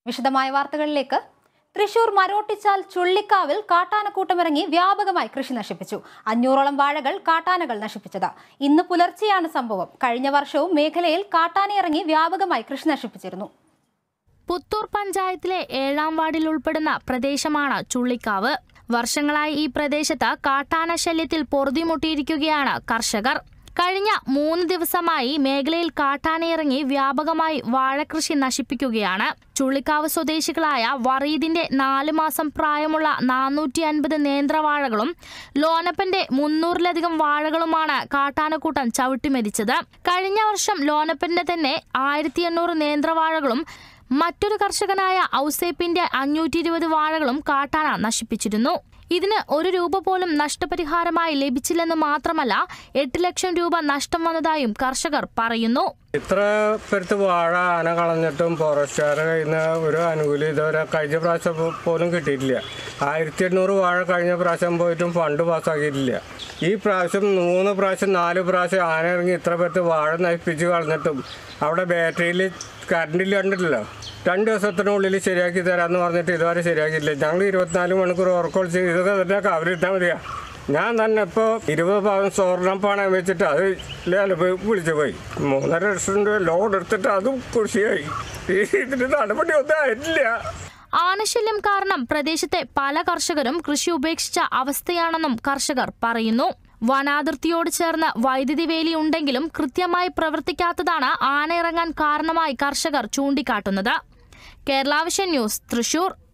വിശദമായ വാർത്തകളിലേക്ക് തൃശൂർ മരോട്ടിച്ചാൽ ചുള്ളിക്കാവിൽ കാട്ടാനക്കൂട്ടമിറങ്ങി വ്യാപകമായി കൃഷി നശിപ്പിച്ചു അഞ്ഞൂറോളം വാഴകൾ കാട്ടാനകൾ നശിപ്പിച്ചത് ഇന്ന് പുലർച്ചെയാണ് സംഭവം കഴിഞ്ഞ വർഷവും മേഖലയിൽ കാട്ടാനയിറങ്ങി വ്യാപകമായി കൃഷി നശിപ്പിച്ചിരുന്നു പുത്തൂർ പഞ്ചായത്തിലെ ഏഴാം വാർഡിൽ ഉൾപ്പെടുന്ന പ്രദേശമാണ് ചുള്ളിക്കാവ് വർഷങ്ങളായി ഈ പ്രദേശത്ത് കാട്ടാന ശല്യത്തിൽ പൊറുതിമുട്ടിയിരിക്കുകയാണ് കർഷകർ കഴിഞ്ഞ മൂന്ന് ദിവസമായി മേഖലയിൽ കാട്ടാനയിറങ്ങി വ്യാപകമായി വാഴകൃഷി നശിപ്പിക്കുകയാണ് ചുള്ളിക്കാവ് സ്വദേശികളായ വറീദിന്റെ നാല് മാസം പ്രായമുള്ള നാനൂറ്റി അൻപത് നേന്ത്രവാഴകളും ലോനപ്പന്റെ മുന്നൂറിലധികം വാഴകളുമാണ് കാട്ടാനക്കൂട്ടം ചവിട്ടിമെതിച്ചത് കഴിഞ്ഞ വർഷം ലോനപ്പന്റെ തന്നെ ആയിരത്തി എണ്ണൂറ് നേന്ത്രവാഴകളും മറ്റൊരു കർഷകനായ ഔസേപ്പിന്റെ അഞ്ഞൂറ്റി ഇരുപത് വാഴകളും കാട്ടാന നശിപ്പിച്ചിരുന്നു ഇതിന് ഒരു രൂപ പോലും നഷ്ടപരിഹാരമായി ലഭിച്ചില്ലെന്ന് മാത്രമല്ല എട്ട് ലക്ഷം രൂപ നഷ്ടം വന്നതായും കർഷകർ പറയുന്നു ഇത്ര പെരുത്ത് വാഴ ആന കളഞ്ഞിട്ടും ഫോറസ്റ്റുകാരുടെ കയ്യിൽ നിന്ന് ഒരു ആനുകൂല്യം ഇതുവരെ കഴിഞ്ഞ പ്രാവശ്യം പോ- പോലും കിട്ടിയിട്ടില്ല ആയിരത്തി എണ്ണൂറ് വാഴ കഴിഞ്ഞ പ്രാവശ്യം പോയിട്ടും ഫണ്ട് പാസ്സാക്കിയിട്ടില്ല ഈ പ്രാവശ്യം മൂന്ന് പ്രാവശ്യം നാല് പ്രാവശ്യം ആന ഇറങ്ങി ഇത്ര പെരുത്ത് വാഴ നശിപ്പിച്ച് കളഞ്ഞിട്ടും അവിടെ ബാറ്ററിയിൽ കറണ്ടിൽ കണ്ടിട്ടില്ല രണ്ട് ദിവസത്തിനുള്ളിൽ ശരിയാക്കി തരാമെന്ന് പറഞ്ഞിട്ട് ഇതുവരെ ശരിയാക്കിയില്ല ഞങ്ങൾ ഇരുപത്തിനാല് മണിക്കൂർ ഉറക്കൊളിച്ച് ഇതൊക്കെ തന്നെ കവറിട്ടാൽ മതിയാ ഞാൻ തന്നെ ഇപ്പോൾ ഇരുപത് പവൻ സ്വർണ്ണം പണയം വെച്ചിട്ട് അത് ലേലപ്പ് വിളിച്ചു പോയി മൂന്നര ലക്ഷം രൂപ ലോൺ എടുത്തിട്ട് അതും കൃഷിയായി ഇതിന് നടപടി ഒന്നും ആയിട്ടില്ല ആനശല്യം കാരണം പ്രദേശത്തെ പല കർഷകരും കൃഷി ഉപേക്ഷിച്ച അവസ്ഥയാണെന്നും കർഷകർ പറയുന്നു വനാതിർത്തിയോട് ചേർന്ന് വൈദ്യുതി വേലി ഉണ്ടെങ്കിലും കൃത്യമായി പ്രവർത്തിക്കാത്തതാണ് ആന ഇറങ്ങാൻ കാരണമായി കർഷകർ ചൂണ്ടിക്കാട്ടുന്നത് കേരള വിഷൻ ന്യൂസ് തൃശൂർ